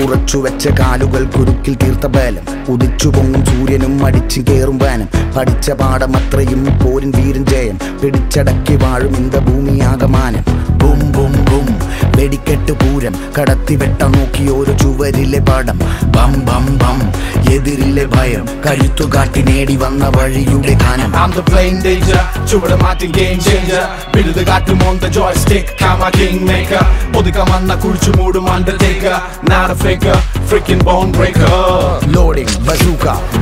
ഉറച്ചു വെച്ച കാലുകൾ കുരുക്കിൽ തീർത്ത ബലം ഉദിച്ചു പൊങ്ങും സൂര്യനും അടിച്ചു കേറും വാനം പഠിച്ച പാഠമത്രയും പോരിൻ വീരൻ ജയം പിടിച്ചടക്കി വാഴും ഇന്ത ഭൂമിയാകമാനം ബും ബും ബും വെടിക്കെട്ട് പൂരം കടത്തി വെട്ട നോക്കി ഒരു ചുവരിലെ പാടം ബം ബം ബം എതിരിലെ ഭയം കരുത്തു കാട്ടി നേടി വന്ന വഴിയുടെ ഗാനം I'm the plain danger, ചുവട് മാറ്റി game changer വിടുത് കാറ്റും on the joystick, Cama king maker ഒതുക്കം വന്ന കുഴിച്ചു മൂടും undertaker not a faker, freaking bone breaker loading bazooka